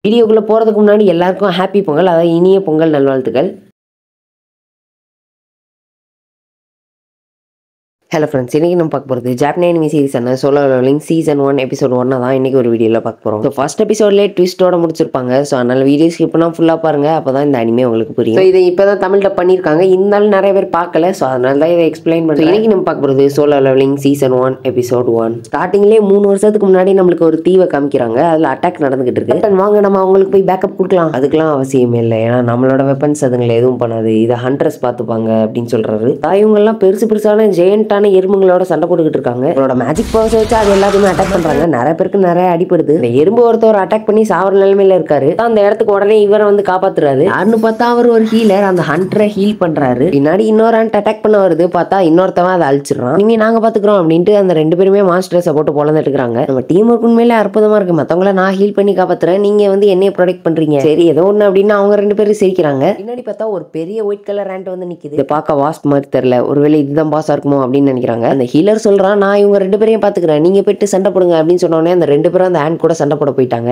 வீடியோக்குள்ளே போகிறதுக்கு முன்னாடி எல்லாருக்கும் ஹாப்பி பொங்கல் அதாவது இனிய பொங்கல் நல்வாழ்த்துக்கள் ஹலோ ஃப்ரெண்ட்ஸ் இன்றைக்கி நம்ம பார்க்க போகிறது ஜாப்பனே அனிமி சீரிஸ் என்ன solo leveling season one episode ஒன்னா தான் இன்றைக்கி ஒரு வீடியோவில் பார்க்க போகிறோம் ஸோ ஃபஸ்ட் எபிசோட்லேயே ட்விஸ்ட்டோட முடிச்சிருப்பாங்க ஸோ அதனால் வீடியோ ஸ்கிப் பண்ணால் ஃபுல்லாக பாருங்கள் அப்போ தான் இந்த அனிமே உங்களுக்கு புரியும் ஸோ இதை இப்போ தான் தமிழ்ல பண்ணியிருக்காங்க இருந்தாலும் நிறைய பேர் பார்க்கல ஸோ அதனால தான் இதை எக்ஸ்பிளைன் பண்ணுறேன் இன்றைக்கி நம்ம பார்க்க போகிறது solo leveling season one episode one ஸ்டார்டிங்லேயே மூணு வருஷத்துக்கு முன்னாடி நம்மளுக்கு ஒரு தீவை காமிக்கிறாங்க அதில் அட்டாக் நடந்துகிட்டு இருக்கு Captain, வாங்க நம்ம அவங்களுக்கு போய் பேக்கப் கொடுக்கலாம் அதுக்கெல்லாம் அவசியமே இல்லை ஏன்னா நம்மளோட வெப்பன்ஸ் அதுங்களை எதுவும் பண்ணாது இதை ஹண்ட்ரஸ் பார்த்துப்பாங்க அப்படின்னு சொல்றாரு இவங்கெல்லாம் பெருசு பெருசான ஜெயண்டான எறும்புகளோட சண்டை போட்டுக்கிட்டு இருக்காங்க அவங்களோட மேஜிக் பவர்ஸ் வச்சு அது எல்லாத்தையுமே அட்டாக் பண்றாங்க நிறைய பேருக்கு நிறைய அடிப்படுது இந்த எறும்பு ஒருத்தர் அட்டாக் பண்ணி சாவர நிலைமையில இருக்காரு அந்த இடத்துக்கு உடனே இவரை வந்து காப்பாத்துறாரு யாருன்னு பார்த்தா அவர் ஒரு ஹீலர் அந்த ஹண்டரை ஹீல் பண்றாரு பின்னாடி இன்னொரு ஹண்ட் அட்டாக் பண்ண வருது பார்த்தா இன்னொருத்தவன் அதை அழிச்சிடறான் இனிமே நாங்க பாத்துக்கிறோம் அப்படின்ட்டு அந்த ரெண்டு பேருமே மாஸ்டர்ஸை போட்டு பொழந்துட்டு இருக்காங்க நம்ம டீம் ஒர்க் உண்மையிலே அற்புதமா இருக்கு மத்தவங்கள நான் ஹீல் பண்ணி காப்பாத்துறேன் நீங்க வந்து என்னைய ப்ரொடெக்ட் பண்றீங்க சரி ஏதோ ஒண்ணு அப்படின்னு அவங்க ரெண்டு பேரும் சிரிக்கிறாங்க பின்னாடி பார்த்தா ஒரு பெரிய ஒயிட் கலர் ரேண்ட் வந்து நிக்குது இதை பார்க்க வாஸ்ப் மாதிரி தெரியல ஒருவேளை இதுதான் பாஸா இருக்குமோ அப்படின்னு நினைக்கிறாங்க அந்த ஹீலர் சொல்றான் நான் இவங்க ரெண்டு பேரையும் பாத்துக்கிறேன் நீங்க போயிட்டு சண்டை போடுங்க அப்படின்னு சொன்ன உடனே அந்த ரெண்டு பேரும் அந்த ஹேண்ட் கூட சண்டை போட போயிட்டாங்க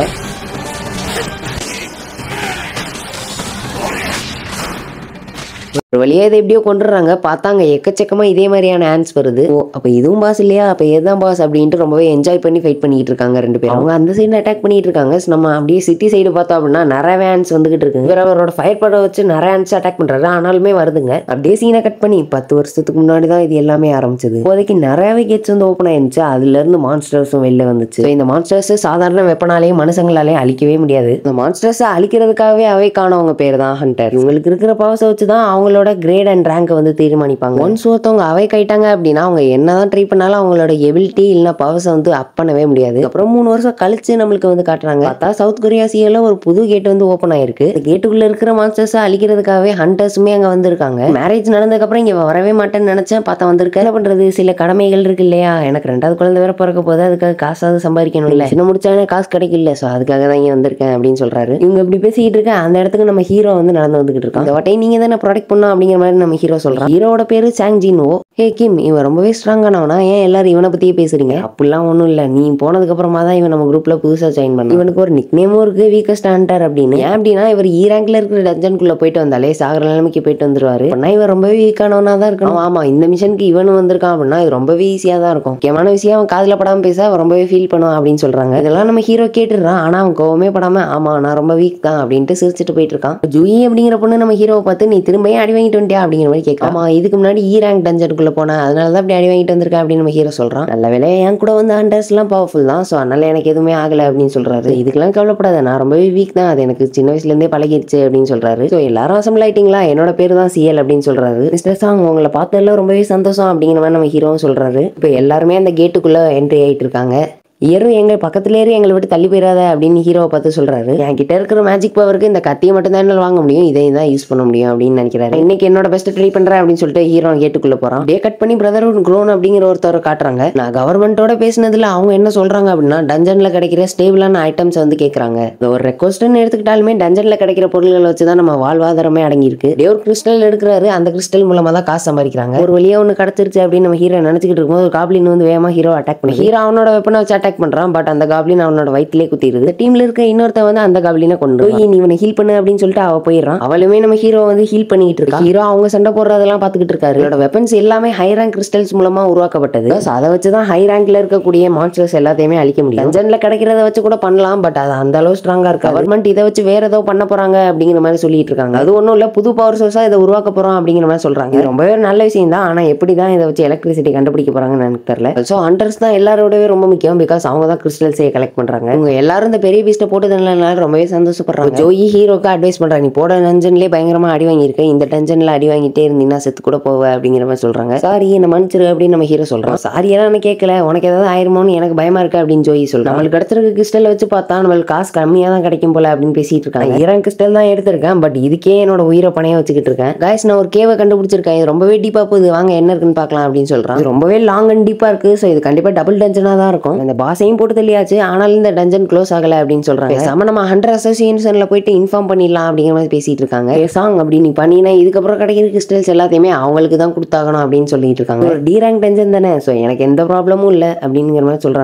ஒரு வழியா இதை எப்படியோ கொண்டுறாங்க பார்த்தாங்க எக்கச்சக்கமா இதே மாதிரியான ஆன்ஸ் வருது ஓ அப்ப இதுவும் பாஸ் இல்லையா அப்ப எதுதான் பாஸ் அப்படின்ட்டு ரொம்பவே என்ஜாய் பண்ணி ஃபைட் பண்ணிட்டு இருக்காங்க ரெண்டு பேரும் அவங்க அந்த சைடு அட்டாக் பண்ணிட்டு இருக்காங்க So, நம்ம அப்படியே சிட்டி சைடு பார்த்தோம் அப்படின்னா நிறைய ஆன்ஸ் வந்துகிட்டு இருக்கு இவர் அவரோட ஃபயர் படம் வச்சு நிறைய ஆன்ஸ் அட்டாக் பண்றாரு ஆனாலுமே வருதுங்க அப்படியே சீனை கட் பண்ணி பத்து வருஷத்துக்கு முன்னாடி தான் இது எல்லாமே ஆரம்பிச்சது இப்போதைக்கு நிறையவே கேட்ஸ் வந்து ஓப்பன் ஆயிருந்துச்சு அதுல இருந்து மான்ஸ்டர்ஸும் வெளில வந்துச்சு So, இந்த மான்ஸ்டர்ஸ் சாதாரண வெப்பனாலேயும் மனுஷங்களாலேயும் அழிக்கவே முடியாது இந்த மான்ஸ்டர்ஸை அழிக்கிறதுக்காகவே அவை காணவங்க பேர் தான் ஹண்டர் இவங்களுக்கு இருக்கிற பவர்ஸை வச்சு தான் அவங்களோட கிரேட் அண்ட் ரேங்கை வந்து தீர்மானிப்பாங்க ஒன்ஸ் ஒருத்தவங்க அவை கைட்டாங்க அப்படின்னா அவங்க என்னதான் ட்ரை பண்ணாலும் அவங்களோட எபிலிட்டி இல்லைன்னா பவர்ஸை வந்து அப் பண்ணவே முடியாது அப்புறம் மூணு வருஷம் கழிச்சு நம்மளுக்கு வந்து காட்டுறாங்க பார்த்தா சவுத் கொரியா சியல ஒரு புது கேட் வந்து ஓப்பன் ஆயிருக்கு இந்த கேட்டுக்குள்ள இருக்கிற மான்ஸ்டர்ஸை அழிக்கிறதுக்காகவே ஹண்டர்ஸுமே அங்க வந்திருக்காங்க மேரேஜ் நடந்ததுக்கு அப்புறம் இங்க வரவே மாட்டேன்னு நினைச்சேன் பார்த்தா வந்திருக்க என்ன பண்றது சில கடமைகள் இருக்கு இல்லையா எனக்கு ரெண்டாவது குழந்தை வேற பிறக்க போது அதுக்காக காசாவது சம்பாதிக்கணும் இல்ல சின்ன முடிச்சானே காசு கிடைக்கல சோ அதுக்காக தான் இங்க வந்திருக்கேன் அப்படின்னு சொல்றாரு இவங்க இப்படி பேசிக்கிட்டு இருக்க அந்த இடத்துக்கு நம்ம ஹீரோ வந்து நடந்து வந்துகிட்டு இருக்கான் இந்த வாட்டை நீங்க தானே ப்ரொடெக்ட் பண்ணும் அப்படிங்கிற மாதிரி நம்ம ஹீரோ சொல்றான் ஹீரோட பேரு சாங் ஜின்வோ ஹே கிம் இவன் ரொம்பவே ஸ்ட்ராங்கானவனா ஏன் எல்லாரும் இவனை பத்தியே பேசுறீங்க அப்படிலாம் ஒண்ணும் இல்ல நீ போனதுக்கு அப்புறமா தான் இவன் நம்ம குரூப்ல புதுசா ஜாயின் பண்ண இவனுக்கு ஒரு நிக் நேமும் இருக்கு வீக்கஸ்ட் ஹண்டர் அப்படின்னு ஏன் அப்படின்னா இவர் ஈ ரேங்க்ல இருக்கிற டஞ்சனுக்குள்ள போயிட்டு வந்தாலே சாகர நிலைமைக்கு போயிட்டு வந்துருவாரு அப்படின்னா இவன் ரொம்பவே வீக்கானவனா தான் இருக்கணும் ஆமா, ஆமா இந்த மிஷனுக்கு இவனும் வந்திருக்கான் அப்படின்னா இது ரொம்பவே ஈஸியா தான் இருக்கும் முக்கியமான விஷயம் அவன் காதுல படாம பேச அவன் ரொம்பவே ஃபீல் பண்ணுவான் அப்படின்னு சொல்றாங்க இதெல்லாம் நம்ம ஹீரோ கேட்டுடுறான் ஆனா அவன் கோவமே படாம ஆமா நான் ரொம்ப வீக் தான் அப்படின்ட்டு சிரிச்சிட்டு போயிட்டு இருக்கான் ஜூயி அப்படிங்கிற பொண்ணு நம்ம ஹீரோவை பார்த்து நீ திரும்ப ஏன் அடி வாங்கிட்டு வந்துட்டியா அப்படிங்கிற மாதிரி கேட்க ஆமா இதுக்கு முன்னாடி ஈ ரேங்க் டஞ்சனுக்குள்ள போனேன் அதனால தான் அப்படி அடி வாங்கிட்டு வந்திருக்கேன் அப்படின்னு நம்ம ஹீரோ சொல்றான் நல்ல வேலை என் கூட வந்து ஹண்டர்ஸ் எல்லாம் பவர்ஃபுல் தான் ஸோ அதனால எனக்கு எதுவுமே ஆகல அப்படின்னு சொல்றாரு இதுக்கெல்லாம் கவலைப்படாத நான் ரொம்பவே வீக் தான் அது எனக்கு சின்ன வயசுல இருந்தே பழகிடுச்சு அப்படின்னு சொல்றாரு ஸோ எல்லாரும் அசம்பிள் ஆயிட்டீங்களா என்னோட பேர் தான் சிஎல் அப்படின்னு சொல்றாரு மிஸ்டர் சாங் உங்களை பார்த்ததுல ரொம்பவே சந்தோஷம் அப்படிங்கிற மாதிரி நம்ம ஹீரோவும் சொல்றாரு இப்போ எல்லாருமே அந்த கேட்டுக்குள்ள என்ட்ரி ஆயிட்டு இருக்காங்க இயரும் எங்க பக்கத்துல ஏறி எங்களை விட்டு தள்ளி போயிடாத அப்படின்னு ஹீரோவை பார்த்து சொல்றாரு என் கிட்ட இருக்கிற மேஜிக் பவருக்கு இந்த கத்தியை மட்டும் தான் என்னால வாங்க முடியும் இதை தான் யூஸ் பண்ண முடியும் அப்படின்னு நினைக்கிறாரு இன்னைக்கு என்னோட பெஸ்ட் ட்ரை பண்றேன் அப்படின்னு சொல்லிட்டு ஹீரோ கேட்டுக்குள்ள போறான் டே கட் பண்ணி பிரதர்ஹுட் க்ரோன் அப்படிங்கிற ஒருத்தரை காட்டுறாங்க நான் கவர்மெண்ட்டோட பேசினதுல அவங்க என்ன சொல்றாங்க அப்படின்னா டஞ்சன்ல கிடைக்கிற ஸ்டேபிளான ஐட்டம்ஸ் வந்து கேக்குறாங்க இந்த ஒரு ரெக்வஸ்ட்னு எடுத்துக்கிட்டாலுமே டஞ்சன்ல கிடைக்கிற பொருள்களை வச்சு தான் நம்ம வாழ்வாதாரமே அடங்கி இருக்கு டே ஒரு கிறிஸ்டல் எடுக்கிறாரு அந்த கிறிஸ்டல் மூலமா தான் காசு சம்பாதிக்கிறாங்க ஒரு வழியா ஒன்று கிடைச்சிருச்சு அப்படின்னு நம்ம ஹீரோ நினைச்சுக்கிட்டு இருக்கும்போது ஒரு காப்ளின் வந்து வேகமா ஹீரோ அட்டாக் பண்ணி ஹீரோ அவனோட வெப்பனை வச்சு அட்டாக் பண்றான் பட் அந்த காப்ளின் அவனோட வயிற்றிலே குத்திடுது டீம்ல இருக்க இன்னொருத்த வந்து அந்த காப்ளினை கொண்டு போய் நீ இவனை ஹீல் பண்ணு அப்படின்னு சொல்லிட்டு அவ போயிடுறான் அவளுமே நம்ம ஹீரோ வந்து ஹீல் பண்ணிட்டு இருக்கா ஹீரோ அவங்க சண்டை போடுறதெல்லாம் பார்த்துக்கிட்டு இருக்காரு இவரோட வெப்பன்ஸ் எல்லாமே ஹை ரேங்க் கிறிஸ்டல்ஸ் மூலமா உருவாக்கப்பட்டது So, அதை வச்சு தான் ஹை ரேங்க்ல இருக்கக்கூடிய மான்ஸ்டர்ஸ் எல்லாத்தையுமே அழிக்க முடியும் டஞ்சன்ல கிடைக்கிறத வச்சு கூட பண்ணலாம் பட் அது அந்த அளவு ஸ்ட்ராங்கா இருக்கு கவர்மெண்ட் இதை வச்சு வேற ஏதோ பண்ண போறாங்க அப்படிங்கிற மாதிரி சொல்லிட்டு இருக்காங்க அது ஒன்றும் இல்ல புது பவர் சோர்ஸா இதை உருவாக்க போறோம் அப்படிங்கிற மாதிரி சொல்றாங்க இது ரொம்பவே நல்ல விஷயம் தான் ஆனா எப்படி தான் இதை வச்சு எலக்ட்ரிசிட்டி கண்டுபிடிக்க போறாங்கன்னு எனக்கு தெரியல ஸோ ஹண்டர்ஸ் தான் எல்லாரோடவே ரொம்ப முக்கியம் பிகாஸ் அவங்க தான் கிறிஸ்டல்ஸே கலெக்ட் பண்றாங்க இவங்க எல்லாரும் இந்த பெரிய பீஸ்ட்டை போட்டு தந்தனால ரொம்பவே சந்தோஷப்படுறாங்க ஜோயி ஹீரோக்கு அட்வைஸ் பண்றாங்க நீ போட டஞ்சன்லேயே பயங்கரமா அடி வாங்கியிருக்க இந்த டஞ்சன்ல அடி வாங்கிட்டே இருந்தீங்கன்னா செத்து கூட போவ அப்படிங்கிற மாதிரி சொல்றாங்க சாரி என்ன மன்னிச்சிரு அப்படின்னு நம்ம ஹீரோ சொல்றோம் சாரி எல்லாம் நான் கேட்கல உனக்கு ஏதாவது ஆயிருமோன்னு எனக்கு பயமா இருக்கு அப்படின்னு ஜோயி சொல்றான் நம்மளுக்கு கிடைச்சிருக்க கிறிஸ்டல் வச்சு பார்த்தா நம்மளுக்கு காசு கம்மியா தான் கிடைக்கும் போல அப்படின்னு பேசிட்டு இருக்காங்க ஈரான் கிறிஸ்டல் தான் எடுத்திருக்கேன் பட் இதுக்கே என்னோட உயிரை பணைய வச்சுக்கிட்டு இருக்கேன் காய்ஸ் நான் ஒரு கேவை கண்டுபிடிச்சிருக்கேன் இது ரொம்பவே டீப்பா போகுது வாங்க என்ன இருக்குன்னு பார்க்கலாம் அப்படின்னு சொல்றான் இது ரொம்பவே லாங் அண்ட் டீப்பா இருக்கு ஸோ இது கண்டிப்பா டபுள் டஞ்சனா தான் இருக்கும் இந்த பாஸையும் போட்டு தள்ளியாச்சு ஆனாலும் இந்த டஞ்சன் க்ளோஸ் ஆகல அப்படின்னு சொல்றாங்க பேசாம நம்ம ஹண்ட்ரட் அசோசியேஷன்ல போயிட்டு இன்ஃபார்ம் பண்ணிடலாம் அப்படிங்கிற மாதிரி பேசிட்டு இருக்காங்க சாங் அப்படி நீ பண்ணினா இதுக்கப்புறம் கிடைக்கிற கிறிஸ்டல்ஸ் எல்லாத்தையுமே அவங்களுக்கு தான் கொடுத்தாகணும் அப்படின்னு சொல்லிட்டு இருக்காங்க ஒரு டி ரேங்க் டென்ஷன் தானே ஸோ எனக்கு எந்த ப்ராப்ளமும் இல்லை அப்படிங்கிற மாதிரி சொல்றாங்க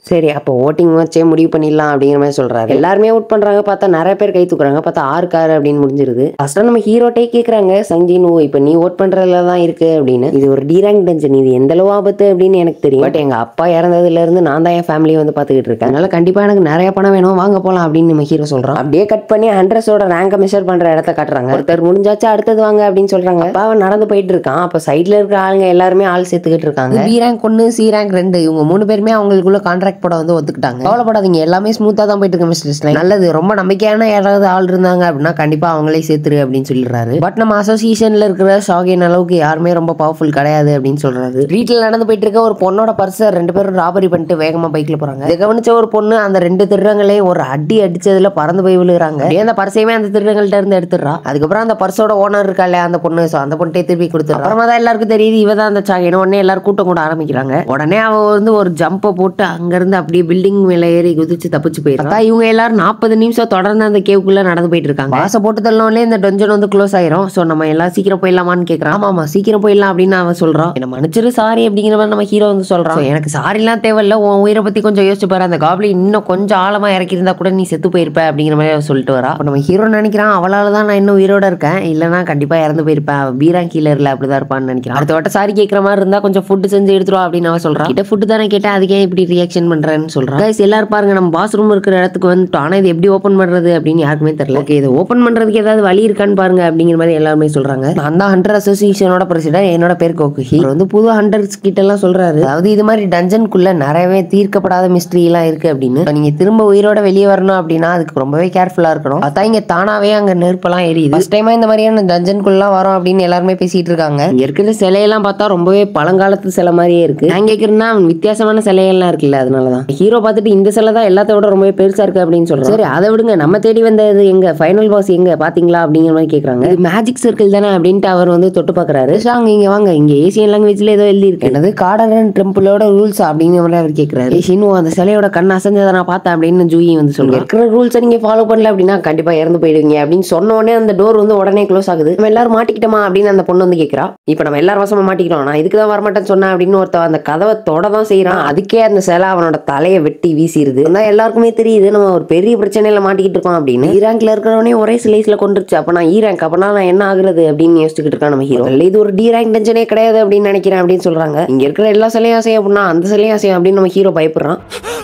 சரி அப்போ ஓட்டிங் வச்சே முடிவு பண்ணிடலாம் அப்படிங்கிற மாதிரி சொல்றாரு எல்லாருமே ஓட் பண்றாங்க பார்த்தா நிறைய பேர் கை தூக்குறாங்க பார்த்தா ஆறு கார் அப்படின்னு முடிஞ்சிருது ஃபர்ஸ்ட் நம்ம ஹீரோட்டே கேக்குறாங்க சஞ்சின் ஓ இப்போ நீ ஓட் பண்றதுல தான் இருக்கு அப்படின்னு இது ஒரு டி ரேங்க் டென்ஷன் இது எந்த அளவு ஆபத்து அப்படின்னு எனக்கு தெரியும் பட் எங்க அப்பா இறந்ததுல இருந்து நான் தான் என் ஃபேமிலியை வந்து பாத்துக்கிட்டு இருக்கேன் அதனால கண்டிப்பா எனக்கு நிறைய பணம் வேணும் வாங்க போலாம் அப்படின்னு நம்ம ஹீரோ சொல்றான் அப்படியே கட் பண்ணி ஹண்ட்ரஸோட ரேங்கை மெஷர் பண்ற இடத்த காட்டுறாங்க ஒருத்தர் முடிஞ்சாச்சு அடுத்தது வாங்க அப்படின்னு சொல்றாங்க அப்ப அவன் நடந்து போயிட்டு இருக்கான் அப்ப சைடுல இருக்கிற ஆளுங்க எல்லாருமே ஆள் சேர்த்துக்கிட்டு இருக்காங்க பி ரேங்க் ஒன்னு சி ரேங்க் ரெண்டு இவங்க மூணு பேருமே அவங்களுக்குள்ள கான்ட்ராக்ட் போட வந்து ஒத்துக்கிட்டாங்க கவலைப்படாதீங்க எல்லாமே ஸ்மூத்தா தான் போயிட்டு இருக்கு மிஸ்டர் நல்லது ரொம்ப நம்பிக்கையான யாராவது ஆள் இருந்தாங்க அப்படின்னா கண்டிப்பா அவங்களே சேர்த்துரு அப்படின்னு சொல்லிடுறாரு பட் நம்ம அசோசியேஷன்ல இருக்கிற ஷாகின் அளவுக்கு யாருமே ரொம்ப பவர்ஃபுல் கிடையாது அப்படின்னு சொல்றாரு வீட்டில் நடந்து போயிட்டு இருக்க ஒரு பொண்ணோட பர்ஸை ரெண்டு பேரும் ராபரி பண்ணிட்டு வேகமா பைக்ல போறாங்க இதை கவனிச்ச ஒரு பொண்ணு அந்த ரெண்டு திருடங்களையும் ஒரு அடி அடிச்சதுல பறந்து போய் விழுகிறாங்க அப்படியே அந்த பர்ஸையுமே அந்த திருடங்கள்ட்ட இருந்து எடுத்துடுறா அதுக்கப்புறம் அந்த பர்ஸோட ஓனர் இருக்கா இல்லையா அந்த பொண்ணு so அந்த பொண்ணே திருப்பி கொடுத்துரு அப்புறமா தான் எல்லாருக்கும் தெரியுது இவ தான் அந்த சாகின உடனே எல்லாரும் கூட்டம் கூட ஆரம்பிக்கிறாங்க உடனே அவ வந்து ஒரு ஜம்பை போட்டு அங்கிருந்து அப்படியே பில்டிங் மேல ஏறி குதிச்சு தப்பிச்சு போயிருக்கா இவங்க எல்லாரும் நாற்பது நிமிஷம் தொடர்ந்து அந்த கேவுக்குள்ள நடந்து போயிட்டு இருக்காங்க வாச போட்டு தள்ளோடனே இந்த டொஞ்சன் வந்து க்ளோஸ் ஆயிரும் சோ நம்ம எல்லாம் சீக்கிரம் போயிடலாமான்னு கேக்குறான் ஆமா ஆமா சீக்கிரம் போயிடலாம் அப்படின்னு அவன் சொல்றான் என்ன மன்னிச்சிரு சாரி அப்படிங்கிற மாதிரி நம்ம ஹீரோ வந்து சொல்றான் So, எனக்கு சாரிலாம் தேவையில்ல உன் உயிரை பத்தி கொஞ்சம் யோசிச்சு பாரு அந்த காப்ளி இன்னும் கொஞ்சம் ஆழமா இறக்கி இருந்தா கூட நீ செத்து போயிருப்ப அப்படிங்கிற மாதிரி அவன் சொல்லிட்டு வரா அப்ப நம்ம ஹீரோ நினைக்கிறான் அவளால தான் நான் இன்னும் உயிரோட இருக்கேன் இல்லைன்னா கண்டிப்பா இறந்து போயிருப்பேன் அவ பீரா கீழர்ல அப்படிதான் இருப்பான்னு நினைக்கிறான் அடுத்த வட்ட சாரி கேட்கற மாதிரி இருந்தா கொஞ்சம் ஃபுட் செஞ்சு எடுத்துருவா அப்படின்னு அவன் சொல்றான் கிட்ட ஃபுட் தானே கேட்டேன் அதுக்கே இப்படி ரியாக்ஷன் பண்றேன்னு சொல்றான் Guys, எல்லாரும் பாருங்க நம்ம பாத்ரூம் இருக்கிற இடத்துக்கு வந்துட்டோம் ஆனா இது எப்படி ஓபன் பண்றது அப்படின்னு யாருக்குமே தெரியல ஓகே இது ஓபன் பண்றதுக்கு ஏதாவது வழி இருக்கான்னு பாருங்க அப்படிங்கிற மாதிரி எல்லாருமே சொல்றாங்க நான் தான் ஹண்டர் அசோசியேஷனோட பிரசிடென்ட் என்னோட பேர் கோகுஹி அவர் வந்து புது ஹண்டர்ஸ் கிட்ட எல்லாம் சொல்றாரு அதாவது இது மாதிரி டஞ்சனுக்குள்ள நிறையவே தீர்க்கப்படாத மிஸ்ட்ரி எல்லாம் இருக்கு அப்படின்னு இப்ப நீங்க திரும்ப உயிரோட வெளியே வரணும் அப்படின்னா அதுக்கு ரொம்பவே கேர்ஃபுல்லா இருக்கணும் அதான் இங்க தானாவே அங்க நெருப்பெல்லாம் எரியுது ஃபர்ஸ்ட் டைமா இந்த மாதிரியான டஞ்சனுக்குள்ளலாம் வரோம் அப்படின்னு எல்லாருமே பேசிட்டு இருக்காங்க இங்க இருக்கிற சிலையெல்லாம் பார்த்தா ரொம்பவே பழங்காலத்து சிலை மாதிரியே இருக்கு நான் கேட்கறேன்னா வித்தியாசமான சிலைகள்லாம் இருக்குல்ல அதனாலதான் ஹீரோ பார்த்துட்டு இந்த சிலை தான் எல்லாத்த விட ரொம்பவே பெருசா இருக்கு அப்படின்னு சொல்றேன் சரி அதை விடுங்க நம்ம தேடி வந்தது எங்க ஃபைனல் பாஸ் எங்க பாத்தீங்களா அப்படிங்கிற மாதிரி கேக்குறாங்க இது மேஜிக் சர்க்கிள் தானே அப்படின்ட்டு அவர் வந்து தொட்டு பாக்குறாரு வாங்க இங்க வாங்க இங்க ஏசியன் லாங்குவேஜ்ல ஏதோ எழுதி இருக்கு என்னது காடரன் டெம்பிளோட ரூல்ஸ் அப்படிங்கிற மாதிரி அவர் கேக்குறாரு ஷினு அந்த சிலையோட கண் அசைஞ்சதை நான் பார்த்தேன் அப்படின்னு ஜூயி வந்து சொல்லுங்க இருக்கிற ரூல்ஸை நீங்க ஃபாலோ பண்ணல அப்படின்னா கண்டிப்பா இறந்து போயிடுவீங்க அப்படின்னு சொன்ன உடனே அந்த டோர் வந்து உடனே க்ளோஸ் ஆகுது நம்ம எல்லாரும் மாட்டிக்கிட்டோமா அப்படின்னு அந்த பொண்ணு வந்து கேக்குறா இப்போ நம்ம எல்லாரும் வசமா மாட்டிக்கிட்டோம் நான் இதுக்கு தான் வரமாட்டேன்னு சொன்னேன் அப்படின்னு ஒருத்தன் அந்த கதவை தொட தான் செய்யறான் அதுக்கே அந்த சிலை அவனோட தலையை வெட்டி வீசிடுது அதான் எல்லாருக்குமே தெரியுது நம்ம ஒரு பெரிய பிரச்சனையில மாட்டிக்கிட்டு இருக்கோம் அப்படின்னு ஈராங்க்ல இருக்கிறவனே ஒரே சிலைஸ்ல கொண்டுருச்சு அப்ப நான் ஈராங்க் அப்பனா நான் என்ன ஆகுறது அப்படின்னு யோசிச்சுக்கிட்டு இருக்கான் நம்ம ஹீரோ இது ஒரு டி ரேங்க் டென்ஷனே கிடையாது அப்படின்னு நினைக்கிறேன் அப்படின்னு சொல்றாங்க இங்க இருக்கிற எல்லா சிலையும் அசையும் அப்படின்னா அந்த சிலையும் அசையும் அப்படின்னு நம்ம ஹீரோ பயப்படுறான்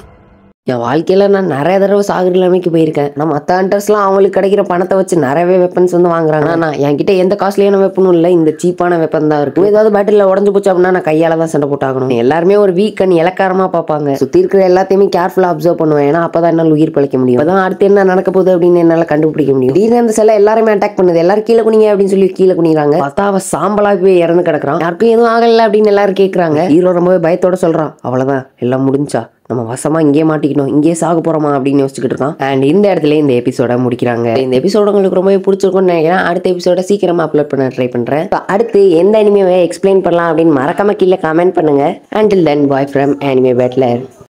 என் வாழ்க்கையில நான் நிறைய தடவை சாகுற நிலைமைக்கு போயிருக்கேன் நான் மற்ற ஹண்டர்ஸ்லாம் அவங்களுக்கு கிடைக்கிற பணத்தை வச்சு நிறையவே வெப்பன்ஸ் வந்து வாங்குறாங்க ஆனா நான் என்கிட்ட எந்த காஸ்ட்லியான வெப்பனும் இல்லை இந்த சீப்பான வெப்பன் தான் இருக்கு ஏதாவது பேட்டில் உடஞ்சு போச்சு அப்படின்னா நான் கையால தான் சண்டை போட்டாகணும் எல்லாருமே ஒரு வீக் அண்ட் இலக்காரமா பார்ப்பாங்க சுத்தி இருக்கிற எல்லாத்தையுமே கேர்ஃபுல்லா அப்சர்வ் பண்ணுவேன் ஏன்னா அப்பதான் என்னால் உயிர் பழைக்க முடியும் அப்பதான் அடுத்து என்ன நடக்க போகுது அப்படின்னு என்னால கண்டுபிடிக்க முடியும் திடீர்னு அந்த சிலை எல்லாருமே அட்டாக் பண்ணுது எல்லாரும் கீழே குனிங்க அப்படின்னு சொல்லி கீழே குனிறாங்க பார்த்தா அவ சாம்பலா போய் இறந்து கிடக்குறான் யாருக்கும் எதுவும் ஆகல அப்படின்னு எல்லாரும் கேட்கறாங்க ஹீரோ ரொம்பவே பயத்தோட சொல்றான் அவ்வளவுதான் எல்லாம் முடிஞ்சா நம்ம வசமா இங்கே மாட்டிக்கணும் இங்கே சாக போறோமா அப்படின்னு யோசிச்சுக்கிட்டு இருக்கான் அண்ட் இந்த இடத்துல இந்த எபிசோட முடிக்கிறாங்க இந்த எபிசோட உங்களுக்கு ரொம்பவே பிடிச்சிருக்கும்னு நினைக்கிறேன் அடுத்த எபிசோட சீக்கிரமா அப்லோட் பண்ண ட்ரை பண்றேன் So, அடுத்து எந்த அனிமேவை எக்ஸ்பிளைன் பண்ணலாம் அப்படின்னு மறக்காம கீழே கமெண்ட் பண்ணுங்க until then bye from anime பேட்லர்